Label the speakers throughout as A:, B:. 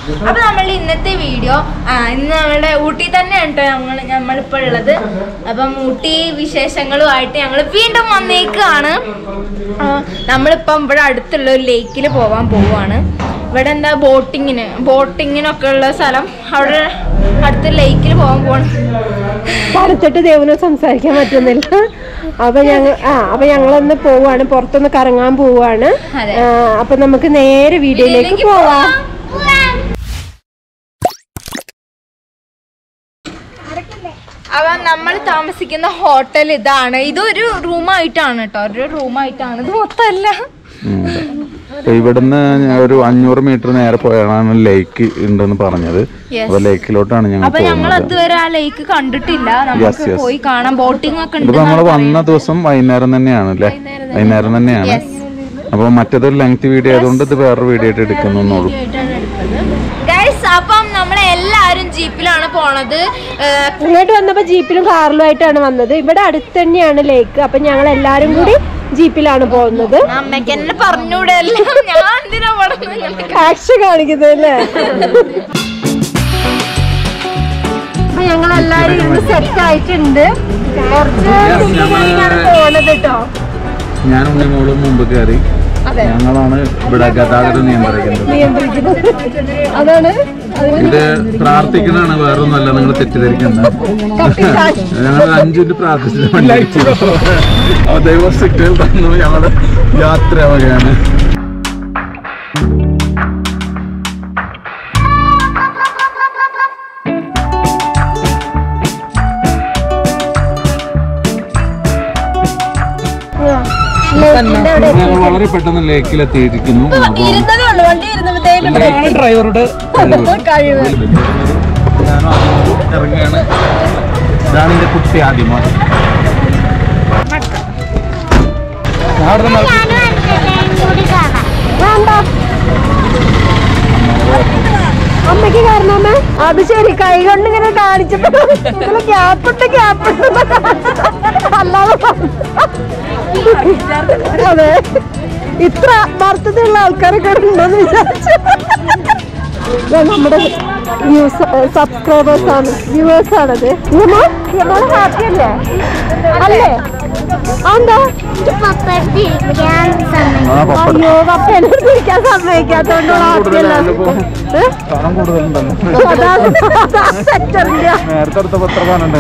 A: അപ്പൊ നമ്മളുടെ ഇന്നത്തെ വീഡിയോ ആ ഇന്ന് നമ്മളുടെ ഊട്ടി തന്നെയാണ് കേട്ടോ ഞങ്ങൾ നമ്മളിപ്പോ ഉള്ളത് അപ്പം ഊട്ടി വിശേഷങ്ങളുമായിട്ട് ഞങ്ങൾ വീണ്ടും വന്നേക്കാണ് ആ, നമ്മളിപ്പം ഇവിടെ അടുത്തുള്ള ഒരു ലേക്കിൽ പോവാൻ പോവാണ് ഇവിടെ എന്താ ബോട്ടിങ്ങിന് ബോട്ടിങ്ങിനൊക്കെ ഉള്ള സ്ഥലം അവിടെ അടുത്ത ലേക്കിൽ പോകാൻ പോവാണ്
B: തണുത്തിട്ട് ദേവനോ സംസാരിക്കാൻ പറ്റുന്നില്ല അപ്പൊ ഞങ്ങൾ ആ അപ്പൊ ഞങ്ങളൊന്ന് പോവാണ് പുറത്തൊന്ന് കറങ്ങാൻ പോവാണ്
A: അതെ.
B: ആ, അപ്പൊ നമുക്ക് നേരെ വീഡിയോയിലേക്ക് പോവാം
A: അപ്പൊ നമ്മൾ താമസിക്കുന്ന ഹോട്ടൽ ഇതാണ് ഇതൊരു റൂമായിട്ടാണ് കേട്ടോ ഒരു റൂമായിട്ടാണ് ഇത് മൊത്തമല്ല
C: ഉം. അപ്പൊ ഇവിടുന്ന് ഞാൻ ഒരു അഞ്ഞൂറ് മീറ്റർ നേരെ പോയാണ് ലേക്ക് ഉണ്ടെന്ന് പറഞ്ഞത്
A: Yes.
C: അപ്പൊ ലേക്കിലോട്ടാണ് ഞങ്ങൾ
A: അപ്പൊ ഞങ്ങൾ
C: പോകുന്നത്
A: അതുവരെ ആ ലേക്ക് കണ്ടിട്ടില്ല നമുക്ക്
C: yes.
A: പോയി കാണാം ബോട്ടിംഗ് ഒക്കെ ഉണ്ട്
C: ഇതിപ്പോ നമ്മൾ വന്ന ദിവസം വൈകുന്നേരം തന്നെയാണ് അല്ലേ വൈകുന്നേരം തന്നെയാണ് അപ്പൊ മറ്റേത് ലെങ്ത് വീഡിയോ ആയതുകൊണ്ട് ഇത് വേറൊരു വീഡിയോ ആയിട്ട് എടുക്കുന്നുള്ളൂ
A: ഗൈസ് അപ്പം നമ്മൾ എല്ലാരും ജീപ്പിലാണ് പോണത് ഏഹ്,
B: ഇങ്ങോട്ട് വന്നപ്പോ ജീപ്പിലും കാറിലും ആയിട്ടാണ് വന്നത് ഇവിടെ അടുത്ത് തന്നെയാണ് ലേക്ക് അപ്പൊ ഞങ്ങൾ എല്ലാരും കൂടി ജീപ്പിലാണ് പോകുന്നത്
A: അമ്മയ്ക്ക് എന്നെ പറഞ്ഞൂടെ എല്ലാം ഞാൻ എന്തിനാ പറഞ്ഞത്
B: കാഴ്ച കാണിക്കുന്നത് അല്ലേ അപ്പൊ ഞങ്ങൾ എല്ലാരും ഇരുന്ന് സെറ്റ് ആയിട്ടുണ്ട് കുറച്ച് തിരിഞ്ഞാണ് പോണത് കേട്ടോ
C: ഞാൻ ഉണ്ണിമോളും മുമ്പ് കയറി ഞങ്ങളാണ് ഇവിടെ ഗതാഗതം നിയന്ത്രിക്കുന്നത്
B: നിയന്ത്രിക്കുന്നത് അതാണ് അതിന്
C: ഇത് പ്രാർത്ഥിക്കുന്നതാണ് വേറൊന്നല്ല നിങ്ങൾ തെറ്റിദ്ധരിക്കുന്നത് ഞങ്ങൾ അഞ്ചു മിനിറ്റ് പ്രാർത്ഥിച്ചിട്ട് വണ്ടി അടിച്ചു. അപ്പൊ ദൈവം സിഗ്നൽ തന്നു ഞങ്ങളുടെ യാത്രയാവുകയാണ്
B: ലേക്കിന്റെ അവിടെ
C: ഞങ്ങൾ വളരെ പെട്ടെന്ന് ലേക്കിൽ എത്തിയിരിക്കുന്നു അപ്പൊ
B: ഇരുന്നതേ ഉള്ളൂ വണ്ടി ഇരുന്നപ്പോഴത്തേക്കും
C: ഡ്രൈവറുടെ
B: കഴിവ്
C: ഞാനും അമ്മയും ഇറങ്ങുകയാണ് ഇതാണ് എന്റെ കുട്ടി ആദ്യമാണ് അവിടെ നിന്ന്
B: വേണ്ട അമ്മയ്ക്ക് കാരണം അമ്മ അത് ശരി കൈ കൊണ്ട് ഇങ്ങനെ കാണിച്ചപ്പോ ഇതില് ഗ്യാപ്പുണ്ട് ഗ്യാപ്പുണ്ട് അല്ലാതെ അതെ ഇത്ര മർത്തത്തിലുള്ള ആൾക്കാരൊക്കെ ഇവിടെ ഉണ്ടോന്ന് വിചാരിച്ചു ഇത് നമ്മുടെ ന്യൂസ് സബ്സ്ക്രൈബേഴ്സ് ആണ് വ്യൂവേഴ്സ് ആണത് നമ്മൾ ഹാപ്പി അല്ലേ അല്ലേ എന്താ
C: ആ പപ്പടം
B: അയ്യോ പപ്പ എന്നോട് ഇരിക്കാൻ സമ്മതിക്കാത്തോണ്ടാണ് ഹാപ്പി അല്ലാതെ ഏ?
C: പണം കൂടുതലുണ്ടല്ലോ
B: അതാണ് അതാണ് സെറ്ററിന്റെ
C: നേരത്തെ അടുത്ത പത്രമാണ്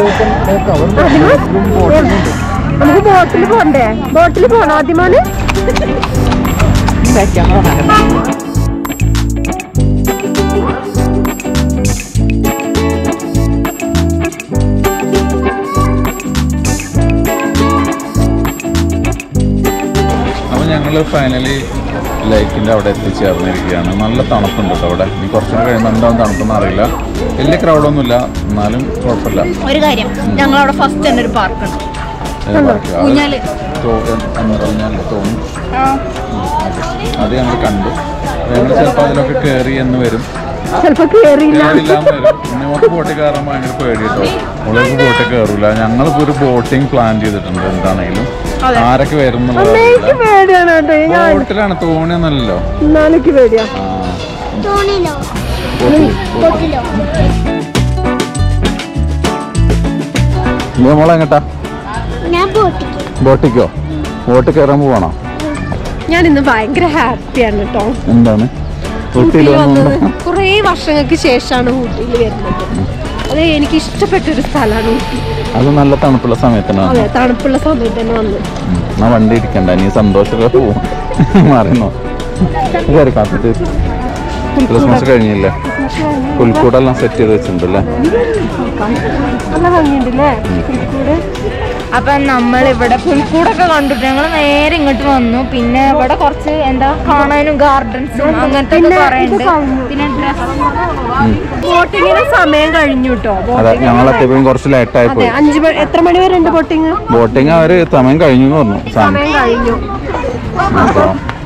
B: നമുക്ക് ബോട്ടിൽ പോണ്ടേ ബോട്ടിൽ പോണോ ആദ്യമാണ്
C: അപ്പൊ ഞങ്ങള് ഫൈനലി ലേക്കിന്റെ അവിടെ എത്തിച്ചേർന്നിരിക്കുകയാണ് നല്ല തണുപ്പുണ്ട് കേട്ടോ അവിടെ ഇനി കുറച്ചുകൂടെ കഴിയുമ്പോൾ എന്താവും തണുപ്പെന്ന് അറിയില്ല വലിയ ക്രൗഡൊന്നുമില്ല എന്നാലും കുഴപ്പമില്ല
A: ഒരു കാര്യം ഞങ്ങൾ അവിടെ ഫസ്റ്റ് തന്നെ ഒരു പാർക്ക് ഉണ്ട്
C: ഏ, ബാക്കി അത്
A: ഊഞ്ഞാല്.
C: തോ- എന്ന് പറഞ്ഞാൽ തോന്നും ഉം, അതെ. അത് ഞങ്ങൾ കണ്ടു ഞങ്ങൾ ചിലപ്പോൾ അതിലൊക്കെ കയറി എന്ന് വരും
B: ചിലപ്പോ കേറിയില്ല
C: കേറില്ലാന്ന് വരും നമുക്ക് ബോട്ടിൽ കയറാൻ ഭയങ്കര പേടി കേട്ടോ മുളക് ബോട്ടിൽ കയറൂല ഞങ്ങളിപ്പോ ഒരു ബോട്ടിംഗ് പ്ലാൻ ചെയ്തിട്ടുണ്ട് എന്താണെങ്കിലും ആരൊക്കെ വരും എന്നുള്ളത്
B: എനിക്ക് പേടിയാണ് കേട്ടോ ഞാൻ
C: ബോട്ടിലാണ് തോണിയൊന്നല്ലോ
B: എന്നാലെനിക്ക് പേടിയാ
C: ആ ബോട്ടിൽ നീ മോളെങ്ങട്ടാ ബോട്ടിക്കോ ബോട്ടിൽ കയറാൻ പോവാണോ
B: ഞാൻ ഇന്ന് ഭയങ്കര ഹാപ്പിയാണ് കേട്ടോ
C: എന്താണ് ഊട്ടിയിൽ
B: ഊട്ടിയിൽ വന്നത്
C: വന്നു
B: കുറേ വർഷങ്ങൾക്ക് ശേഷമാണ് ഊട്ടിയിൽ വരുന്നത് അത് എനിക്ക് ഇഷ്ടപ്പെട്ട ഒരു സ്ഥലമാണ് ഊട്ടി
C: അത് നല്ല തണുപ്പുള്ള സമയത്താണ്
B: അതെ തണുപ്പുള്ള സമയത്ത് തന്നെ വന്നു
C: എന്നാ വണ്ടി ഇരിക്കണ്ട നീ സന്തോഷമൊക്കെ പോവും മാറിനോ കയറി കാത്തിട്ട് ക്രിസ്മസ് കഴിഞ്ഞില്ലേ പുൽക്കൂടെല്ലാം സെറ്റ് ചെയ്ത് വെച്ചിട്ടുണ്ടല്ലേ
B: നല്ല ഭംഗിയുണ്ടല്ലേ പുൽക്കൂട്
A: അപ്പൊ നമ്മൾ ഇവിടെ പുൽക്കൂടൊക്കെ കണ്ടിട്ട് ഞങ്ങൾ നേരെ ഇങ്ങോട്ട് വന്നു പിന്നെ ഇവിടെ കുറച്ച് എന്താ കാണാനും ഗാർഡൻസും അങ്ങനത്തെ ഒക്കെ കുറേ ഉണ്ട് പിന്നെ ഡ്രസ്
B: ബോട്ടിങ്ങിന് സമയം കഴിഞ്ഞു കേട്ടോ
C: അതെ ഞങ്ങൾ എത്തിയപ്പോഴും കുറച്ച് ലേറ്റായി
B: അതെ
C: പോയി
B: അഞ്ച് മണി എത്ര മണി വരെ ഉണ്ട് ബോട്ടിങ്
C: ബോട്ടിങ് അവര് സമയം കഴിഞ്ഞു എന്ന് പറഞ്ഞു സമയം
B: സമയം കഴിഞ്ഞു
C: അപ്പൊ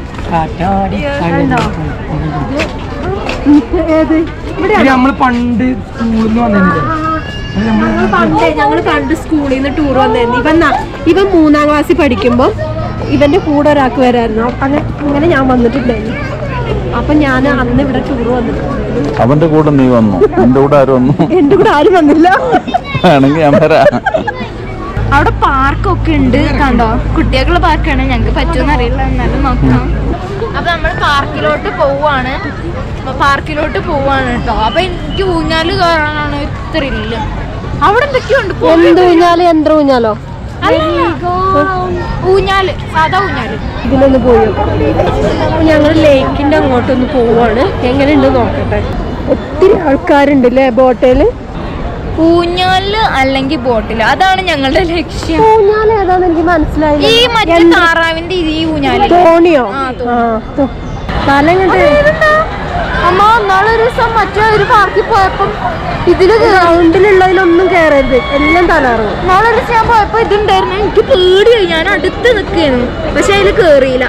B: ഏത് ഇവിടെ
D: നമ്മൾ പണ്ട് സ്കൂളിൽ നിന്ന് വന്നിരുന്നില്ലേ
B: ഞങ്ങൾ പണ്ട് ഞങ്ങൾ പണ്ട് സ്കൂളിൽ നിന്ന് ടൂർ വന്നായിരുന്നു ഇവൻ ന- ഇവൻ മൂന്നാം ക്ലാസ്സിൽ പഠിക്കുമ്പോൾ ഇവന്റെ കൂടെ ഒരാൾക്ക് വരായിരുന്നു അങ്ങനെ അങ്ങനെ ഞാൻ വന്നിട്ടുണ്ടായിരുന്നു അപ്പൊ ഞാൻ അന്ന് ഇവിടെ ടൂർ വന്നിട്ടുണ്ട്
C: അവന്റെ കൂടെ നീ വന്നു എന്റെ കൂടെ ആരും വന്നു
B: എന്റെ കൂടെ ആരും വന്നില്ല
C: വേണമെങ്കിൽ ഞാൻ വരാം
A: അവിടെ പാർക്കൊക്കെ ഉണ്ട് കണ്ടോ കുട്ടികളുടെ പാർക്കാണ് ഞങ്ങൾക്ക് പറ്റുമെന്ന് അറിയില്ല എന്നാലും നോക്കാം അപ്പൊ നമ്മൾ പാർക്കിലോട്ട് പോവാണ് അപ്പൊ പാർക്കിലോട്ട് പോവാണ് കേട്ടോ അപ്പൊ എനിക്ക് ഊഞ്ഞാല് കയറാനാണ് ത്രില്ല് അവിടെ എന്തൊക്കെയോ ഉണ്ട്
B: എന്ത് ഊഞ്ഞാല് യന്ത്ര ഊഞ്ഞാലോ
A: അല്ല, ഊഞ്ഞാല് സാധാ ഊഞ്ഞാല്
B: ഇതിലൊന്ന് പോയി ഞങ്ങൾ ലേക്കിന്റെ അങ്ങോട്ടൊന്ന് പോവാണ് എങ്ങനെയുണ്ട് നോക്കട്ടെ ഒത്തിരി ആൾക്കാരുണ്ട് അല്ലേ ബോട്ടേല്
A: ഊഞ്ഞാല് അല്ലെങ്കിൽ ബോട്ടില് അതാണ് ഞങ്ങളുടെ ലക്ഷ്യം
B: ഊഞ്ഞാല് ഏതാന്ന് എനിക്ക് മനസ്സിലായില്ല
A: ഈ മറ്റേ താറാവിന്റെ ഈ ഊഞ്ഞാല്
B: തോണിയോ
A: ആ, തോണി.
B: ആ, തോ- തല ഇങ്ങോട്ട്
A: അമ്മ നാളൊരു ദിവസം മറ്റേ ഒരു പാർക്കിൽ പോയപ്പം ഇതില്
B: ഗ്രൗണ്ടിലുള്ളതിലൊന്നും കയറരുത് എല്ലാം തലറും
A: നാളൊരു ദിവസം ഞാൻ പോയപ്പോ ഇതുണ്ടായിരുന്നു എനിക്ക് പേടിയായി ഞാൻ അടുത്ത് നിൽക്കുന്നു പക്ഷെ അതിൽ കേറിയില്ല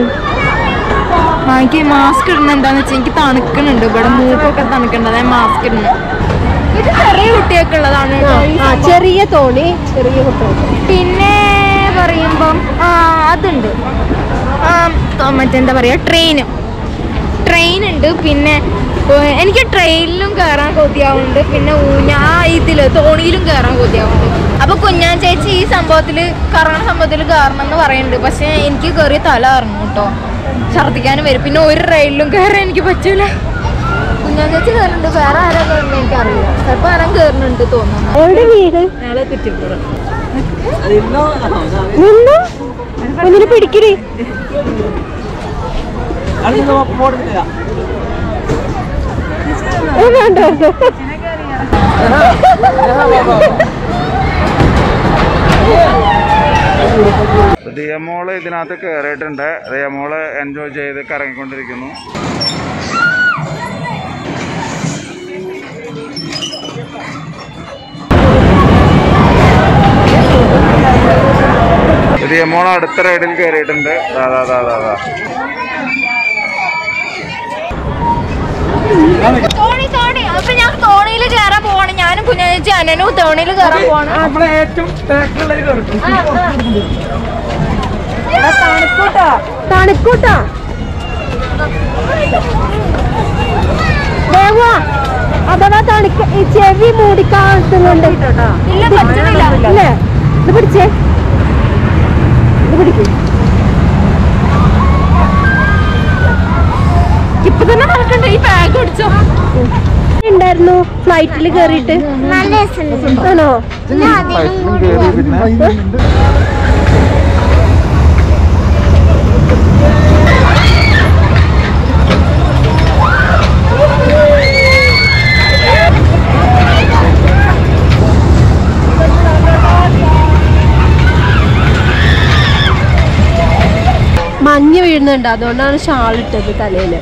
A: ആ, എനിക്ക് മാസ്ക് ഇടുന്ന എന്താന്ന് വെച്ചാൽ എനിക്ക് തണുക്കുന്നുണ്ട് ഇവിടെ മൂക്കൊക്കെ തണുക്കുന്നുണ്ട് അതായത് മാസ്ക് ഇടുന്നു ഇത് ചെറിയ കുട്ടിയൊക്കെ ഉള്ളതാണ് കേട്ടോ ഈ
B: ആ ചെറിയ തോണി ചെറിയ കുട്ടികൾ
A: പിന്നെ പറയുമ്പം ആ അതുണ്ട് ആ, ത- മറ്റെന്താ പറയാ ട്രെയിന് ട്രെയിൻ ഉണ്ട് പിന്നെ ഏ, എനിക്ക് ട്രെയിനിലും കയറാൻ കൊതിയാവുന്നുണ്ട് പിന്നെ ഊഞ്ഞ ആ ഇതില് തോണിയിലും കയറാൻ കൊതിയാവുന്നുണ്ട് അപ്പൊ കുഞ്ഞാൻ ചേച്ചി ഈ സംഭവത്തിൽ കറങ്ങണ സംഭവത്തിൽ കയറണം എന്ന് പറയുന്നുണ്ട് പക്ഷെ എനിക്ക് കയറിയ തല ഇറങ്ങും കേട്ടോ ഛർദ്ദിക്കാനും വരും പിന്നെ ഒരു റെയിലും കയറാൻ എനിക്ക് പറ്റൂല കുഞ്ഞാൻ ചേച്ചി കയറുന്നുണ്ട് വേറെ ആരാ കയറുന്നത് എനിക്കറിയില്ല ചിലപ്പോൾ ആരും കയറുന്നുണ്ട് തോന്നുന്നു
B: എവിടെ വീട് നിന്നു കുഞ്ഞിനെ പിടിക്കടി ഏ, വേണ്ട വേണ്ട.
C: ദിയമോള് ഇതിനകത്ത് കയറിയിട്ടുണ്ട് ദിയമോള് എൻജോയ് ചെയ്ത് കറങ്ങിക്കൊണ്ടിരിക്കുന്നു ദിയമോൾ അടുത്ത റൈഡിൽ കയറിയിട്ടുണ്ട് ദാ, ദാ, ദാ, ദാ, ദാ.
A: തോണി തോണി അപ്പൊ ഞാൻ തോണിയിൽ കയറാൻ പോവാണ് ഞാനും കുഞ്ഞാച്ചി അനനും തോണിയിൽ കയറാൻ പോവാണ്
D: നമ്മളെ ഏറ്റവും ബാക്കിലുള്ളവർ കയറും
B: തണുക്കൂട്ടാ തണുക്കൂട്ടാ ദേവാ അഥവാ തണുക്ക ഈ ചെവി മൂടിക്കാത്തുന്നുണ്ട്
A: ഇല്ല പറ്റുന്നില്ല
B: അല്ലേ ഇത് പിടിച്ചേ ഇത് പിടിക്കും
A: ഇപ്പൊ തന്നെ നടക്കണ്ട ഈ ബാഗ് പിടിച്ചോ
B: ഉണ്ടായിരുന്നു ഫ്ലൈറ്റിൽ കയറിയിട്ട് ആണോ
C: ഫ്ലൈറ്റിലും കയറി പിന്നെ
B: മഞ്ഞ് വീഴുന്നുണ്ട് അതുകൊണ്ടാണ് ഷാൾ ഇട്ടത് തലയില്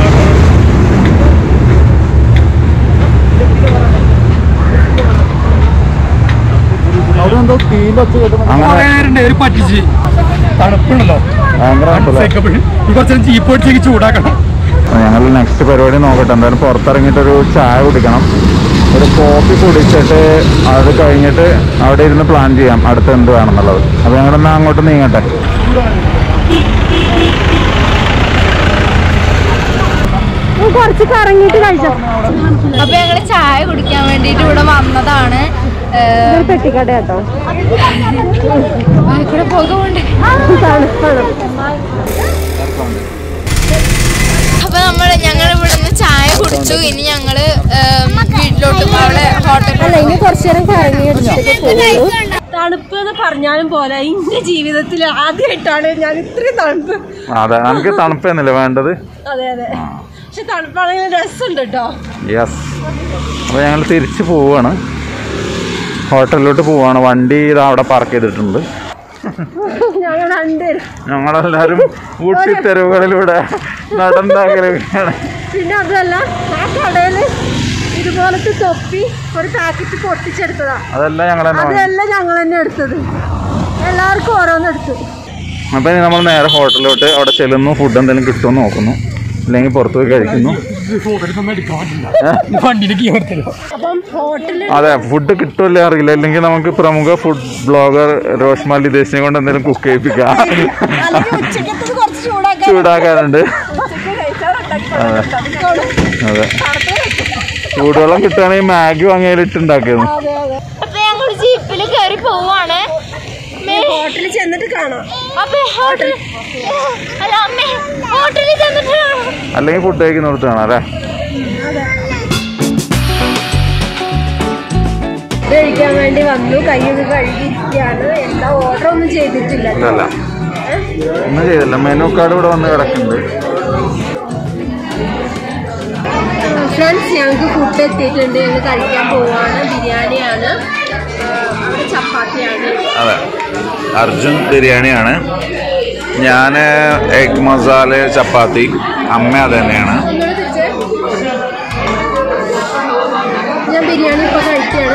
C: അങ്ങനെ
D: നേരം ഒരു പറ്റിച്ച് തണുപ്പുണ്ടല്ലോ
C: ഭയങ്കര തണുപ്പല്ലേ?
D: അൺസൈക്കബിൾ ഈ കുറച്ച് ജീപ്പ് അടിച്ചേക്ക് ചൂടാക്കണം
C: ഞങ്ങൾ നെക്സ്റ്റ് പരിപാടി നോക്കട്ടെ എന്തായാലും പുറത്തിറങ്ങിയിട്ടൊരു ചായ കുടിക്കണം ഒരു കോഫി കുടിച്ചിട്ട് അത് കഴിഞ്ഞിട്ട് അവിടെ ഇരുന്ന് പ്ലാൻ ചെയ്യാം അടുത്ത് എന്ത് വേണമെന്നുള്ളത് അപ്പോൾ ഞങ്ങളെന്നാ അങ്ങോട്ട് നീങ്ങട്ടെ
B: നീ കുറച്ച് കറങ്ങിയിട്ട് കഴിച്ചോ
A: അപ്പൊ ഞങ്ങള് ചായ കുടിക്കാൻ വേണ്ടിട്ട് ഇവിടെ വന്നതാണ് ഏഹ്,
B: ഇതൊരു പെട്ടിക്കട കേട്ടോ
A: ഇവിടെ പോകുന്നുണ്ട്
B: തണുപ്പാണ്
A: അപ്പൊ നമ്മള് ഞങ്ങൾ ഇവിടുന്ന് ചായ കുടിച്ചു ഇനി ഞങ്ങള് ഏഹ്, വീട്ടിലോട്ട് അവിടെ
B: അല്ല
A: ഹോട്ടലിൽ
B: ഇനി കുറച്ചു നേരം കറങ്ങി അടിച്ചിട്ടൊക്കെ പോകുള്ളൂ തണുപ്പ് എന്ന് പറഞ്ഞാലും പോലെ എന്റെ ജീവിതത്തിൽ ആദ്യമായിട്ടാണ് ഞാൻ ഇത്രയും തണുപ്പ്
C: അതെ നമുക്ക് തണുപ്പെന്നല്ലേ വേണ്ടത്
B: അതെ അതെ പക്ഷെ തണുപ്പാണെങ്കിൽ രസമുണ്ട് കേട്ടോ
C: യെസ് അപ്പോൾ ഞങ്ങൾ തിരിച്ച് പോവുകയാണ് ഹോട്ടലിലോട്ട് പോവുകയാണ് വണ്ടി ഇതാ അവിടെ പാർക്ക് ചെയ്തിട്ടുണ്ട്
B: ഞങ്ങൾ രണ്ടുപേരും
C: ഞങ്ങളെല്ലാവരും ഊട്ടി തെരുവുകളിലൂടെ നടന്നാഗ്രഹിക്കുകയാണ്
B: പിന്നെ അതല്ല ആ കടയില് ഇതുപോലത്തെ തൊപ്പി ഒരു പാക്കറ്റ് പൊട്ടിച്ചെടുത്തതാ
C: അതെല്ലാം ഞങ്ങൾ തന്നെ വാങ്ങി
B: അതെല്ലാം ഞങ്ങൾ തന്നെ എടുത്തത് എല്ലാവർക്കും ഓരോന്ന് എടുത്തു
C: അപ്പം ഇനി നമ്മൾ നേരെ ഹോട്ടലിലോട്ട് അവിടെ ചെല്ലുന്നു ഫുഡ് എന്തെങ്കിലും കിട്ടുമെന്ന് നോക്കുന്നു അല്ലെങ്കിൽ പുറത്ത് പോയി കഴിക്കുന്നു
D: വണ്ടിയിൽ കീർത്തല്ലോ
B: അപ്പം ഹോട്ടലിൽ
C: അതെ ഫുഡ് കിട്ടുമല്ലേ അറിയില്ല അല്ലെങ്കിൽ നമുക്ക് പ്രമുഖ ഫുഡ് ബ്ലോഗർ രോഷ്മാലി ദേശിനെ കൊണ്ട് എന്തെങ്കിലും കുക്ക് ചെയ്യിപ്പിക്കാം
B: അല്ലെങ്കിൽ ഉച്ചക്കത്തത് കുറച്ച് ചൂടാക്കാൻ
C: ചൂടാക്കാനുണ്ട്
B: ഉച്ചക്ക് കഴിച്ചാൽ
C: അതെ ചൂടുവെള്ളം കിട്ടുകയാണെങ്കിൽ മാഗി വാങ്ങിയാലിട്ട് ഉണ്ടാക്കിയത്
A: അപ്പൊ ഞങ്ങൾ ജീപ്പിൽ കയറി പോവാണ്
B: ഹോട്ടലിൽ ചെന്നിട്ട് കാണാം
A: അപ്പൊ ഹോട്ടൽ അല്ല അമ്മേ ഹോട്ടലിൽ ചെന്നിട്ട് കാണാം.
C: അല്ലെങ്കിൽ ഫുഡ് കഴിക്കുന്നിടത്ത് കാണാം അല്ലേ
B: കഴിക്കാൻ വേണ്ടി വന്നു കൈയൊക്കെ കഴുകിയിരിക്കുകയാണ് എന്താ ഓർഡർ ഒന്നും ചെയ്തിട്ടില്ല
C: അല്ല ഒന്നും ചെയ്തില്ല മെനു കാർഡ് ഇവിടെ വന്ന് കിടക്കുന്നുണ്ട്
B: ഫ്രണ്ട്സ് ഞങ്ങൾക്ക് ഫുഡ് എത്തിയിട്ടുണ്ട് ഞങ്ങൾ കഴിക്കാൻ പോവാണ് ബിരിയാണിയാണ് ആ, അവിടെ ചപ്പാത്തിയാണ്
C: അതെ അർജുൻ ബിരിയാണിയാണ് ഞാൻ എഗ് മസാല ചപ്പാത്തി അമ്മ അത് തന്നെയാണ്
B: നിങ്ങള് തിരിച്ച് ഞാൻ ബിരിയാണി ഇപ്പൊ കഴിക്കുകയാണ്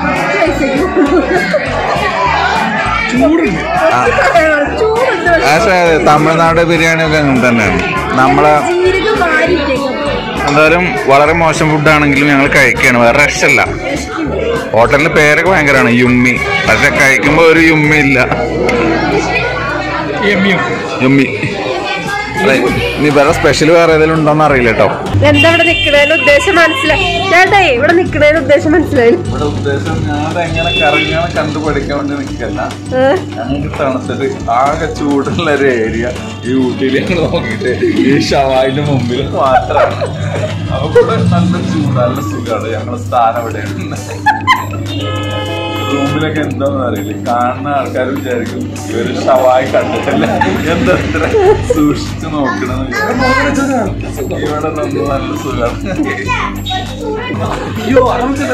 D: ചൂടുണ്ട്
B: ചൂടുണ്ട്
C: പക്ഷേ തമിഴ്നാട് ബിരിയാണി ഒക്കെ അങ്ങനെ തന്നെയാണ് നമ്മളെ
B: ജീരകം വാരിട്ടേക്കും
C: എന്തായാലും വളരെ മോശം ഫുഡാണെങ്കിലും ഞങ്ങൾ കഴിക്കുകയാണ് വേറെ രക്ഷല്ല ഹോട്ടലിന്റെ പേരൊക്കെ ഭയങ്കരമാണ് യുമ്മി പക്ഷെ കഴിക്കുമ്പോൾ ഒരു യുമ്മി ഇല്ല
D: എമ്മിയും
C: യുമ്മി അതെ ഇനി വേറെ സ്പെഷ്യൽ വേറെ ഏതെങ്കിലും ഉണ്ടോന്ന് അറിയില്ല കേട്ടോ
B: എന്താ ഇവിടെ നിക്കണേന്റെ ഉദ്ദേശം മനസ്സിലായി ചേട്ടാ ഇവിടെ നിക്കണേന്റെ ഉദ്ദേശം മനസ്സിലായി
C: ഇവിടെ ഉദ്ദേശം ഞാൻ എങ്ങനെ കറങ്ങാൻ കണ്ടുപഠിക്കാൻ വേണ്ടി നിൽക്കല്ല ഞങ്ങൾക്ക് തണുത്തിട്ട് ആകെ ചൂടുള്ള ഒരു ഏരിയ ഈ ഊട്ടിയിൽ ഞങ്ങൾ നോക്കിയിട്ട് ഈ ഷവായിന്റെ മുമ്പിൽ മാത്രമാണ് അപ്പൊ ഇവിടെ നല്ല ചൂട് നല്ല സുഖമാണ് ഞങ്ങളുടെ സ്ഥാനം എവിടെയാണ് റൂമിലൊക്കെ എന്താണെന്ന് അറിയില്ല കാണുന്ന ആൾക്കാർ വിചാരിക്കും ഇവര് ഷവായി കണ്ടിട്ടില്ല എന്താ ഇത്ര സൂക്ഷിച്ചു നോക്കണെന്ന് വിചാരിക്കും. ഇവിടെ നിന്ന് നല്ല സുഖമാണ്
D: അയ്യോ അതൊന്നും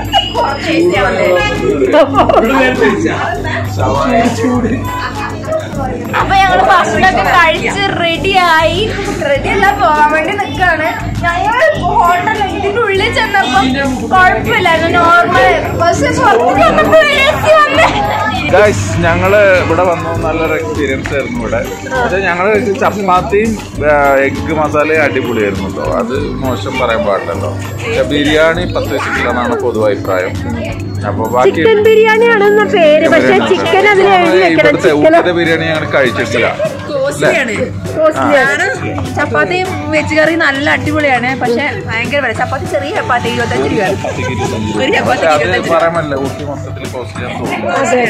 D: ചൂട്
A: അപ്പൊ ഞങ്ങള് ഭക്ഷണമൊക്കെ കഴിച്ച് റെഡിയായി റെഡി അല്ല പോകാൻ വേണ്ടി നിക്കാണ് ഞങ്ങൾ ഹോട്ടൽ ഇതിന്റെ ഉള്ളിൽ ചെന്നപ്പോ കുഴപ്പമില്ലായിരുന്നു നോർമൽ പക്ഷെ പുറത്ത് ചെന്നപ്പോ AC വന്നേ
C: ഗൈസ് ഞങ്ങള് ഇവിടെ വന്നു നല്ലൊരു എക്സ്പീരിയൻസ് ആയിരുന്നു ഇവിടെ പക്ഷെ ഞങ്ങള് ചപ്പാത്തിയും എഗ് മസാലയും അടിപൊളിയായിരുന്നു കേട്ടോ അത് മോശം പറയാൻ പാടില്ലല്ലോ പക്ഷെ ബിരിയാണി പത്ത് വെച്ചിട്ടില്ലെന്നാണ് പൊതുവെ അഭിപ്രായം അപ്പൊ ബാക്കി
B: ചിക്കൻ ബിരിയാണിയാണെന്ന പേര് പക്ഷെ ചിക്കൻ അതിൽ എഴുതി വെക്കണം
C: ഇവിടുത്തെ
B: ചിക്കൻ
C: ഊട്ടിയുടെ ബിരിയാണി ഞങ്ങൾ കഴിച്ചിട്ടില്ല
B: കോസ്റ്റ്ലിയാണ്
E: ചപ്പാത്തിയും വെജ് കറി നല്ല അടിപൊളിയാണ് പക്ഷെ ഭയങ്കര വില ചപ്പാത്തി ചെറിയ ചപ്പാത്തി ഇരുപത്തഞ്ച് രൂപ ഒരു ചപ്പാത്തി
C: പക്ഷെ അത് പറയാമല്ല ഊട്ടി മൊത്തത്തിൽ കോസ്റ്റ്ലി തോന്നുന്നു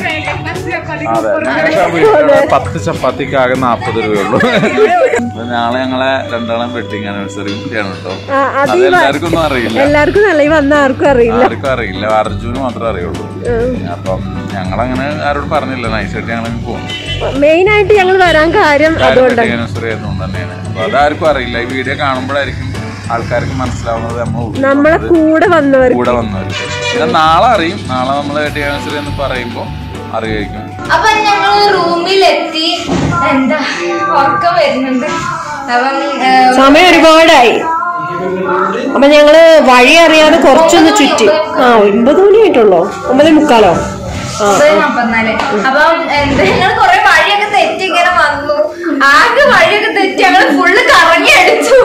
C: അതെ ഞങ്ങൾക്ക് ആ വീട്ടിലുള്ള പത്ത് ചപ്പാത്തിക്ക് ആകെ നാപ്പത് രൂപയുള്ളൂ അപ്പൊ നാളെ ഞങ്ങളെ രണ്ടാളം വെഡിങ് ആനിവേഴ്സറി ആണ് കേട്ടോ
B: ആ, അത്
C: അത്
B: ഈ വ-
C: എല്ലാവർക്കും ഒന്നും അറിയില്ല
B: എല്ലാവർക്കും നല്ല ഈ വന്ന ആർക്കും അറിയില്ല
C: ആർക്കും അറിയില്ല അർജുന് മാത്രമേ അറിയുള്ളൂ അപ്പം ഞങ്ങളങ്ങനെ ആരോട് പറഞ്ഞില്ല നൈസായിട്ട് ഞങ്ങൾ പോകും
B: മെയിൻ ആയിട്ട് ഞങ്ങൾ വരാൻ കാര്യം അതുകൊണ്ടാണ്
C: വെഡിങ് ആനിവേഴ്സറി ആയതുകൊണ്ട് തന്നെയാണ് അപ്പൊ അതാർക്കും അറിയില്ല ഈ വീഡിയോ കാണുമ്പോഴായിരിക്കും ആൾക്കാർക്ക് മനസ്സിലാവുന്നത് നമ്മൾ ഊട്ടി
B: നമ്മളെ
C: വന്നത്.
B: കൂടെ വന്നവർ
C: കൂടെ വന്നവർ പിന്നെ നാളെ അറിയും നാളെ നമ്മൾ വെഡിങ് ആനിവേഴ്സറി എന്ന് പറയുമ്പോൾ അറിയായിരിക്കും
A: അപ്പൊ ഞങ്ങൾ റൂമിലെത്തി എന്താ ഉറക്കം വരുന്നുണ്ട് അപ്പം ഏ,
B: സമയം ഒരുപാടായി അപ്പൊ ഞങ്ങള് വഴി അറിയാതെ കുറച്ചൊന്ന് ചുറ്റി ആ ഒൻപത് മണി ആയിട്ടുള്ളോ ഒമ്പതേ മുക്കാലോ ആ
A: ഒമ്പത് നാപ്പത്തിനാല് അപ്പം എന്താ ഞങ്ങൾ കൊറേ വഴിയൊക്കെ തെറ്റി ഇങ്ങനെ വന്നു ആകെ വഴിയൊക്കെ തെറ്റി ഞങ്ങള് ഫുള്ള് കറങ്ങി അടിച്ചു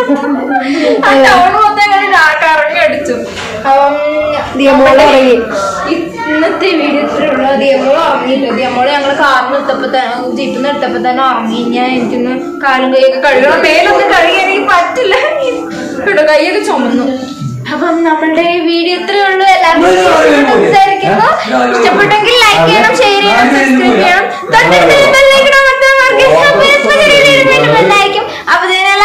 A: ആ ടൗൺ മൊത്തം ഞങ്ങൾ കറങ്ങി അടിച്ചു അപ്പം
B: ദിയമോള് ഇറങ്ങി.
A: ഇന്നത്തെ വീഡിയോ ഇത്രയുള്ള ദിയമോള് ഉറങ്ങിട്ടോ ദിയമോള് ഞങ്ങള് കാറിന് ഇട്ടപ്പോ തന്നെ ജീപ്പിൽ നിന്ന് ഇട്ടപ്പോ തന്നെ ഉറങ്ങി ഞാൻ എനിക്കൊന്ന് കാലും കൈയൊക്കെ കഴുകണം മേലൊന്നും കഴുകി എനിക്ക് പറ്റില്ല കേട്ടോ കൈയൊക്കെ ചുമന്നു അപ്പം നമ്മളുടെ ഈ വീഡിയോ ഇത്രയേ ഉള്ളൂ എല്ലാവർക്കും വിചാരിക്കുന്നു ഇഷ്ടപ്പെട്ടെങ്കിൽ ലൈക്ക് ചെയ്യണം ഷെയർ ചെയ്യണം സബ്സ്ക്രൈബ് ചെയ്യണം തൊട്ടടുത്ത് ബെല്ലൈക്കൺ അമർത്താൻ മറക്കരുത് അപ്പോൾ എപ്പോൾ വീഡിയോ വീണ്ടും ബെല്ലൈക്കും അപ്പോൾ ഇതിനെ